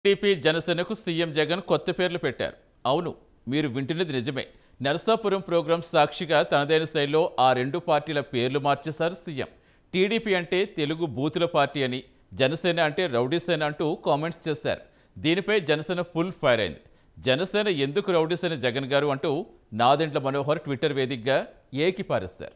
TDP జనసేనకు CM Jagan కొత్త పేర్లు పెట్టారు అవును మీరు వింటున్నది నిజమే నరసాపురం ప్రోగ్రాం సాక్షిగా తనదైన శైలిలో ఆ రెండు పార్టీల పేర్లు మార్చేశారు సీఎం టీడీపీ అంటే తెలుగు బూతుల పార్టీ అని జనసేన అంటే రౌడీసేన అంటూ కామెంట్స్ చేశారు దీనిపై జనసేన ఫుల్ ఫైర్ అయింది జనసేన ఎందుకు రౌడీసేన జగన్ గారు అంటూ నాదెండ్ల మనోహర్ ట్విట్టర్ వేదికగా ఏకి పారేశారు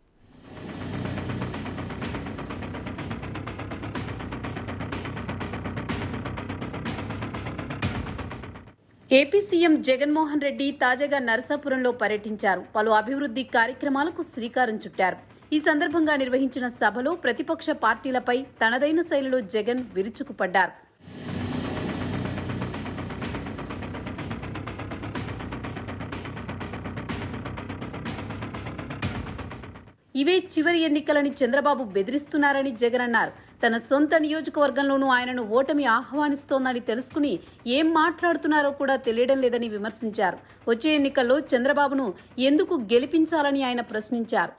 ఏపీ సీఎం జగన్మోహన్ రెడ్డి తాజాగా నరసాపురంలో పర్యటించారు పలు అభివృద్ధి కార్యక్రమాలకు శ్రీకారం చుట్టారు ఈ సందర్భంగా నిర్వహించిన సభలో ప్రతిపక్ష పార్టీలపై తనదైన శైలిలో జగన్ విరుచుకుపడ్డారు ఇవే చివరి ఎన్నికలని చంద్రబాబు బెదిరిస్తున్నారని జగన్ అన్నారు తన సొంత నియోజకవర్గంలోనూ ఆయనను ఓటమి ఆహ్వానిస్తోందని తెలుసుకుని ఏం మాట్లాడుతున్నారో కూడా తెలియడం లేదని విమర్శించారు వచ్చే ఎన్నికల్లో చంద్రబాబును ఎందుకు గెలిపించాలని ఆయన ప్రశ్నించారు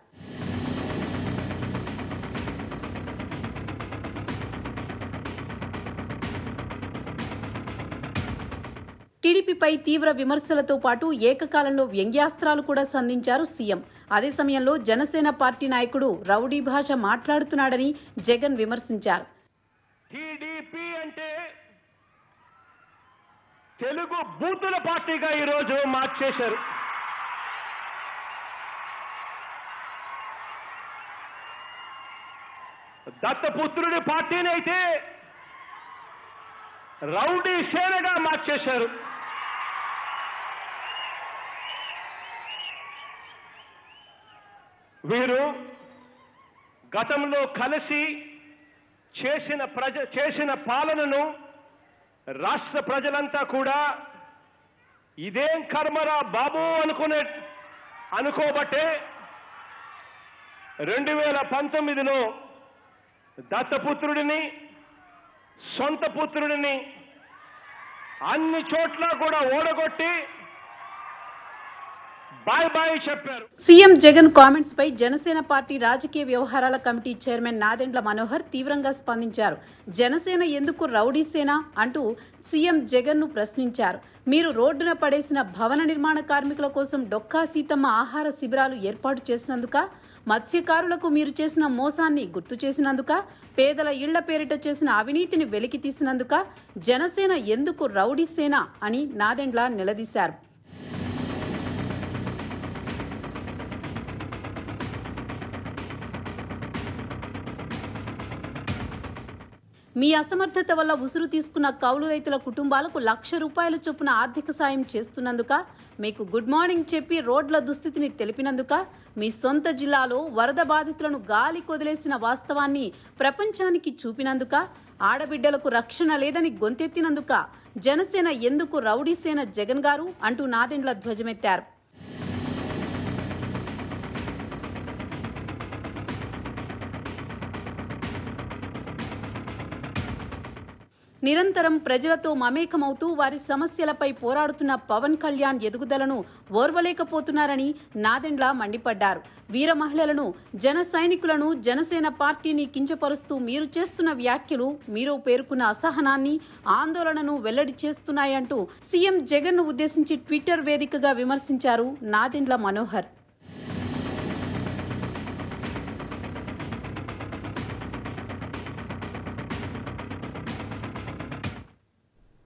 టీడీపీపై తీవ్ర విమర్శలతో పాటు ఏకకాలంలో వ్యంగ్యాస్త్రాలు కూడా సంధించారు సీఎం అదే సమయంలో జనసేన పార్టీ నాయకుడు రౌడీ భాష మాట్లాడుతున్నాడని జగన్ విమర్శించారు టీడీపీ అంటే తెలుగు బూతుల పార్టీగా ఈరోజు మార్చేశారు దత్తపుత్రుడి పార్టీని అయితే రౌడీ సేనగా మార్చేశారు వీరు గతంలో కలిసి చేసిన ప్రజ చేసిన పాలనను రాష్ట్ర ప్రజలంతా కూడా ఇదేం కర్మరా బాబు అనుకునే అనుకోబట్టే రెండు వేల పంతొమ్మిదిలో దత్తపుత్రుడిని సొంత పుత్రుడిని అన్ని చోట్ల కూడా ఓడగొట్టి బాయ్ బాయ్ చెప్పారు సీఎం జగన్ కామెంట్స్ పై జనసేన పార్టీ రాజకీయ వ్యవహారాల కమిటీ చైర్మన్ నాదెండ్ల మనోహర్ తీవ్రంగా స్పందించారు జనసేన ఎందుకు రౌడీ సేన అంటూ సీఎం జగన్ ను ప్రశ్నించారు మీరు రోడ్డున పడేసిన భవన నిర్మాణ కార్మికుల కోసం డొక్కా సీతమ్మ ఆహార శిబిరాలు ఏర్పాటు చేసినందుక మత్స్యకారులకు మీరు చేసిన మోసాన్ని గుర్తు చేసినందుక పేదల ఇళ్ల పేరిట చేసిన అవినీతిని వెలికి తీసినందుక జనసేన ఎందుకు రౌడీ సేన అని నాదెండ్ల నిలదీశారు మీ అసమర్థత వల్ల ఉసురు తీసుకున్న కౌలు రైతుల కుటుంబాలకు లక్ష రూపాయల చొప్పున ఆర్థిక సాయం చేస్తున్నందుక మీకు గుడ్ మార్నింగ్ చెప్పి రోడ్ల దుస్థితిని తెలిపినందుక మీ సొంత జిల్లాలో వరద బాధితులను గాలి కొదిలేసిన వాస్తవాన్ని ప్రపంచానికి చూపినందుక ఆడబిడ్డలకు రక్షణ లేదని గొంతెత్తినందుక జనసేన ఎందుకు రౌడీసేన జగన్ గారు అంటూ నాదెండ్ల ధ్వజమెత్తారు నిరంతరం ప్రజలతో మమేకమవుతూ వారి సమస్యలపై పోరాడుతున్న పవన్ కళ్యాణ్ ఎదుగుదలను ఓర్వలేకపోతున్నారని నాదెండ్ల మండిపడ్డారు వీర మహిళలను జన సైనికులను జనసేన పార్టీని కించపరుస్తూ మీరు చేస్తున్న వ్యాఖ్యలు మీరు పేర్కొన్న అసహనాన్ని ఆందోళనను వెల్లడి చేస్తున్నాయంటూ సీఎం జగన్ను ఉద్దేశించి ట్విట్టర్ వేదికగా విమర్శించారు నాదెండ్ల మనోహర్